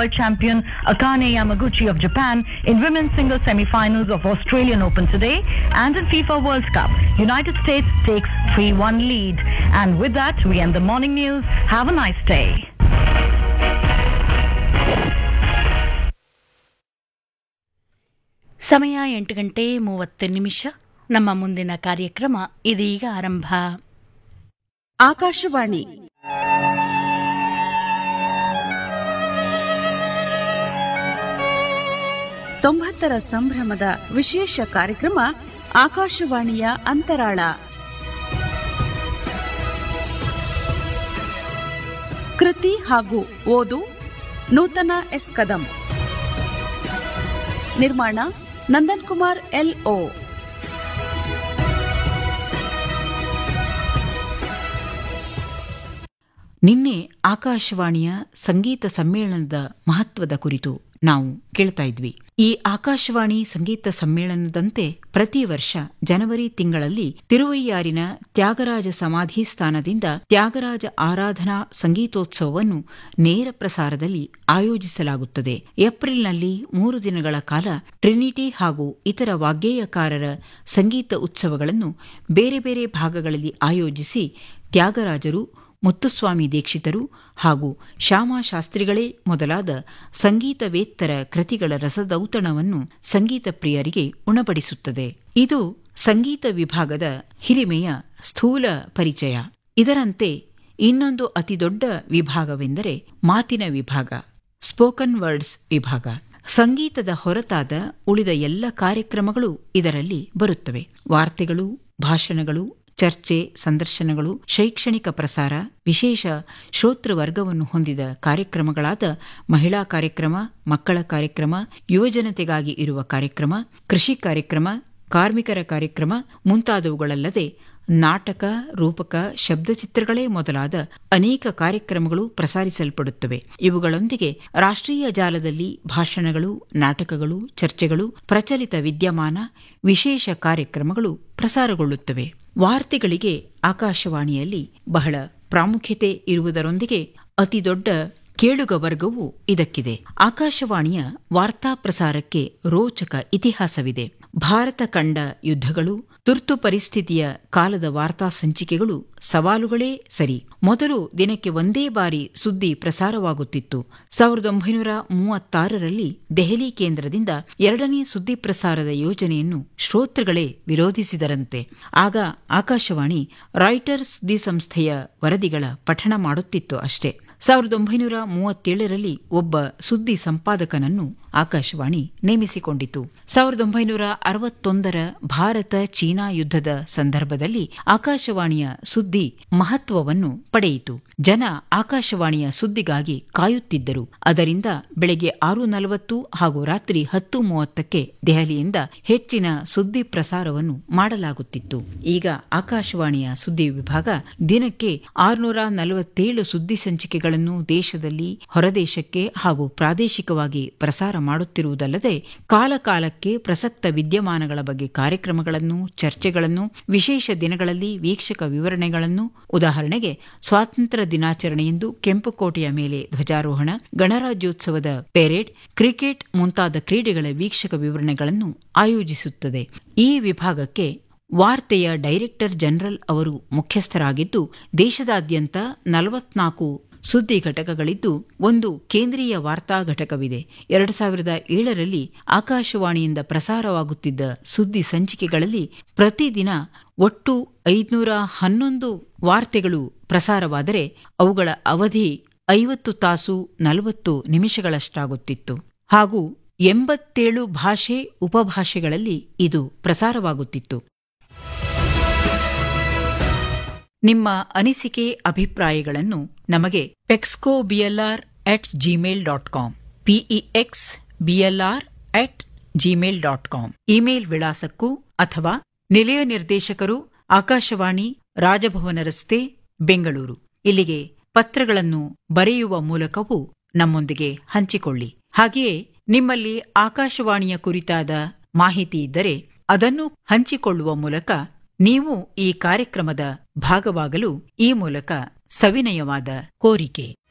world champion Akane Yamaguchi of Japan in women's singles semi-finals of Australian Open today. And in FIFA World Cup, United States takes 3-1 lead. And with that, we end the morning news. Have a nice day. ಸಮಯ ಎಂಟು ಗಂಟೆ ಮೂವತ್ತು ನಿಮಿಷ ನಮ್ಮ ಮುಂದಿನ ಕಾರ್ಯಕ್ರಮ ಇದೀಗ ಆರಂಭ ಆಕಾಶವಾಣಿ ತೊಂಬತ್ತರ ಸಂಭ್ರಮದ ವಿಶೇಷ ಕಾರ್ಯಕ್ರಮ ಆಕಾಶವಾಣಿಯ ಅಂತರಾಳ ಕೃತಿ ಹಾಗೂ ಓದು ನೂತನ ಎಸ್ ಕದಂ ನಿರ್ಮಾಣ ನಂದನ್ ಕುಮಾರ್ ಎಲ್ ಓ ನಿನ್ನೆ ಆಕಾಶವಾಣಿಯ ಸಂಗೀತ ಸಮ್ಮೇಳನದ ಮಹತ್ವದ ಕುರಿತು ನಾವು ಕೇಳ್ತಾ ಇದ್ವಿ ಈ ಆಕಾಶವಾಣಿ ಸಂಗೀತ ಸಮ್ಮೇಳನದಂತೆ ಪ್ರತಿ ವರ್ಷ ಜನವರಿ ತಿಂಗಳಲ್ಲಿ ತಿರುವಯ್ಯಾರಿನ ತ್ಯಾಗರಾಜ ಸಮಾಧಿ ಸ್ಥಾನದಿಂದ ತ್ಯಾಗರಾಜ ಆರಾಧನಾ ಸಂಗೀತೋತ್ಸವವನ್ನು ನೇರ ಪ್ರಸಾರದಲ್ಲಿ ಆಯೋಜಿಸಲಾಗುತ್ತದೆ ಏಪ್ರಿಲ್ನಲ್ಲಿ ಮೂರು ದಿನಗಳ ಕಾಲ ಟ್ರಿನಿಟಿ ಹಾಗೂ ಇತರ ವಾಗ್ಗೇಯಕಾರರ ಸಂಗೀತ ಉತ್ಸವಗಳನ್ನು ಬೇರೆ ಬೇರೆ ಭಾಗಗಳಲ್ಲಿ ಆಯೋಜಿಸಿ ತ್ಯಾಗರಾಜರು ಮುತ್ತುಸ್ವಾಮಿ ದೀಕ್ಷಿತರು ಹಾಗೂ ಶ್ಯಾಮಾಶಾಸ್ತ್ರಿಗಳೇ ಮೊದಲಾದ ಸಂಗೀತವೇತ್ತರ ಕೃತಿಗಳ ರಸದೌತಣವನ್ನು ಸಂಗೀತ ಪ್ರಿಯರಿಗೆ ಉಣಬಡಿಸುತ್ತದೆ ಇದು ಸಂಗೀತ ವಿಭಾಗದ ಹಿರಿಮೆಯ ಸ್ಥೂಲ ಪರಿಚಯ ಇದರಂತೆ ಇನ್ನೊಂದು ಅತಿದೊಡ್ಡ ವಿಭಾಗವೆಂದರೆ ಮಾತಿನ ವಿಭಾಗ ಸ್ಪೋಕನ್ ವರ್ಡ್ಸ್ ವಿಭಾಗ ಸಂಗೀತದ ಹೊರತಾದ ಉಳಿದ ಎಲ್ಲ ಕಾರ್ಯಕ್ರಮಗಳು ಇದರಲ್ಲಿ ಬರುತ್ತವೆ ವಾರ್ತೆಗಳು ಭಾಷಣಗಳು ಚರ್ಚೆ ಸಂದರ್ಶನಗಳು ಶೈಕ್ಷಣಿಕ ಪ್ರಸಾರ ವಿಶೇಷ ಶ್ರೋತೃವರ್ಗವನ್ನು ಹೊಂದಿದ ಕಾರ್ಯಕ್ರಮಗಳಾದ ಮಹಿಳಾ ಕಾರ್ಯಕ್ರಮ ಮಕ್ಕಳ ಕಾರ್ಯಕ್ರಮ ಯುವಜನತೆಗಾಗಿ ಇರುವ ಕಾರ್ಯಕ್ರಮ ಕೃಷಿ ಕಾರ್ಯಕ್ರಮ ಕಾರ್ಮಿಕರ ಕಾರ್ಯಕ್ರಮ ಮುಂತಾದವುಗಳಲ್ಲದೆ ನಾಟಕ ರೂಪಕ ಶಬ್ದಚಿತ್ರಗಳೇ ಮೊದಲಾದ ಅನೇಕ ಕಾರ್ಯಕ್ರಮಗಳು ಪ್ರಸಾರಿಸಲ್ಪಡುತ್ತವೆ ಇವುಗಳೊಂದಿಗೆ ರಾಷ್ಟ್ರೀಯ ಜಾಲದಲ್ಲಿ ಭಾಷಣಗಳು ನಾಟಕಗಳು ಚರ್ಚೆಗಳು ಪ್ರಚಲಿತ ವಿದ್ಯಮಾನ ವಿಶೇಷ ಕಾರ್ಯಕ್ರಮಗಳು ಪ್ರಸಾರಗೊಳ್ಳುತ್ತವೆ ವಾರ್ತೆಗಳಿಗೆ ಆಕಾಶವಾಣಿಯಲ್ಲಿ ಬಹಳ ಪ್ರಾಮುಖ್ಯತೆ ಇರುವುದರೊಂದಿಗೆ ಅತಿದೊಡ್ಡ ಕೇಳುಗ ವರ್ಗವೂ ಇದಕ್ಕಿದೆ ಆಕಾಶವಾಣಿಯ ವಾರ್ತಾ ಪ್ರಸಾರಕ್ಕೆ ರೋಚಕ ಇತಿಹಾಸವಿದೆ ಭಾರತ ಕಂಡ ಯುದ್ಧಗಳು ತುರ್ತು ಪರಿಸ್ಥಿತಿಯ ಕಾಲದ ವಾರ್ತಾ ಸಂಚಿಕೆಗಳು ಸವಾಲುಗಳೇ ಸರಿ ಮೊದಲು ದಿನಕ್ಕೆ ಒಂದೇ ಬಾರಿ ಸುದ್ದಿ ಪ್ರಸಾರವಾಗುತ್ತಿತ್ತು ಸಾವಿರದ ಒಂಬೈನೂರ ಮೂವತ್ತಾರರಲ್ಲಿ ದೆಹಲಿ ಕೇಂದ್ರದಿಂದ ಎರಡನೇ ಸುದ್ದಿ ಪ್ರಸಾರದ ಯೋಜನೆಯನ್ನು ಶ್ರೋತೃಗಳೇ ವಿರೋಧಿಸಿದರಂತೆ ಆಗ ಆಕಾಶವಾಣಿ ರಾಯ್ಟರ್ಸ್ ಸುದ್ದಿ ಸಂಸ್ಥೆಯ ವರದಿಗಳ ಪಠಣ ಮಾಡುತ್ತಿತ್ತು ಅಷ್ಟೇ ಸಾವಿರದ ಒಂಬೈನೂರ ಮೂವತ್ತೇಳರಲ್ಲಿ ಒಬ್ಬ ಸುದ್ದಿ ಸಂಪಾದಕನನ್ನು ಆಕಾಶವಾಣಿ ನೇಮಿಸಿಕೊಂಡಿತು ಸಾವಿರದ ಒಂಬೈನೂರ ಅರವತ್ತೊಂದರ ಭಾರತ ಚೀನಾ ಯುದ್ಧದ ಸಂದರ್ಭದಲ್ಲಿ ಆಕಾಶವಾಣಿಯ ಸುದ್ದಿ ಮಹತ್ವವನ್ನು ಪಡೆಯಿತು ಜನ ಆಕಾಶವಾಣಿಯ ಸುದ್ದಿಗಾಗಿ ಕಾಯುತ್ತಿದ್ದರು ಅದರಿಂದ ಬೆಳಗ್ಗೆ ಆರು ನಲವತ್ತು ಹಾಗೂ ರಾತ್ರಿ ಹತ್ತು ಮೂವತ್ತಕ್ಕೆ ದೆಹಲಿಯಿಂದ ಹೆಚ್ಚಿನ ಸುದ್ದಿ ಪ್ರಸಾರವನ್ನು ಮಾಡಲಾಗುತ್ತಿತ್ತು ಈಗ ಆಕಾಶವಾಣಿಯ ಸುದ್ದಿ ವಿಭಾಗ ದಿನಕ್ಕೆ ಆರುನೂರ ನಲವತ್ತೇಳು ಸುದ್ದಿ ಸಂಚಿಕೆಗಳನ್ನು ದೇಶದಲ್ಲಿ ಹೊರದೇಶಕ್ಕೆ ಹಾಗೂ ಪ್ರಾದೇಶಿಕವಾಗಿ ಪ್ರಸಾರ ಮಾಡುತ್ತಿರುವುದಲ್ಲದೆ ಕಾಲಕಾಲಕ್ಕೆ ಪ್ರಸಕ್ತ ವಿದ್ಯಮಾನಗಳ ಬಗ್ಗೆ ಕಾರ್ಯಕ್ರಮಗಳನ್ನು ಚರ್ಚೆಗಳನ್ನು ವಿಶೇಷ ದಿನಗಳಲ್ಲಿ ವೀಕ್ಷಕ ವಿವರಣೆಗಳನ್ನು ಉದಾಹರಣೆಗೆ ಸ್ವಾತಂತ್ರ್ಯ ದಿನಾಚರಣೆಯಂದು ಕೆಂಪುಕೋಟೆಯ ಮೇಲೆ ಧ್ವಜಾರೋಹಣ ಗಣರಾಜ್ಯೋತ್ಸವದ ಪೆರೇಡ್ ಕ್ರಿಕೆಟ್ ಮುಂತಾದ ಕ್ರೀಡೆಗಳ ವೀಕ್ಷಕ ವಿವರಣೆಗಳನ್ನು ಆಯೋಜಿಸುತ್ತದೆ ಈ ವಿಭಾಗಕ್ಕೆ ವಾರ್ತೆಯ ಡೈರೆಕ್ಟರ್ ಜನರಲ್ ಅವರು ಮುಖ್ಯಸ್ಥರಾಗಿದ್ದು ದೇಶದಾದ್ಯಂತ ನಲವತ್ನಾಲ್ಕು ಸುದ್ದಿ ಘಟಕಗಳಿದ್ದು ಒಂದು ಕೇಂದ್ರೀಯ ವಾರ್ತಾ ಘಟಕವಿದೆ ಎರಡು ಸಾವಿರದ ಏಳರಲ್ಲಿ ಆಕಾಶವಾಣಿಯಿಂದ ಪ್ರಸಾರವಾಗುತ್ತಿದ್ದ ಸುದ್ದಿ ಸಂಚಿಕೆಗಳಲ್ಲಿ ಪ್ರತಿದಿನ ಒಟ್ಟು ಐದುನೂರ ಹನ್ನೊಂದು ವಾರ್ತೆಗಳು ಪ್ರಸಾರವಾದರೆ ಅವುಗಳ ಅವಧಿ ಐವತ್ತು ತಾಸು ನಲವತ್ತು ನಿಮಿಷಗಳಷ್ಟಾಗುತ್ತಿತ್ತು ಹಾಗೂ ಎಂಬತ್ತೇಳು ಭಾಷೆ ಉಪಭಾಷೆಗಳಲ್ಲಿ ಇದು ಪ್ರಸಾರವಾಗುತ್ತಿತ್ತು ನಿಮ್ಮ ಅನಿಸಿಕೆ ಅಭಿಪ್ರಾಯಗಳನ್ನು ನಮಗೆ ಪೆಕ್ಸ್ಕೋ BLR at Gmail dot com PEX BLR at Gmail dot com email ವಿಳಾಸಕ್ಕೂ ಅಥವಾ ನಿಲಯ ನಿರ್ದೇಶಕರು ಆಕಾಶವಾಣಿ ರಾಜಭವನ ರಸ್ತೆ ಬೆಂಗಳೂರು ಇಲ್ಲಿಗೆ ಪತ್ರಗಳನ್ನು ಬರೆಯುವ ಮೂಲಕವೂ ನಮ್ಮೊಂದಿಗೆ ಹಂಚಿಕೊಳ್ಳಿ ಹಾಗೆಯೇ ನಿಮ್ಮಲ್ಲಿ ಆಕಾಶವಾಣಿಯ ಕುರಿತಾದ ಮಾಹಿತಿ ಇದ್ದರೆ ಅದನ್ನು ಹಂಚಿಕೊಳ್ಳುವ ಮೂಲಕ ನೀವು ಈ ಕಾರ್ಯಕ್ರಮದ ಭಾಗವಾಗಲು ಈ ಮೂಲಕ ಸವಿನಯವಾದ ಕೋರಿಕೆ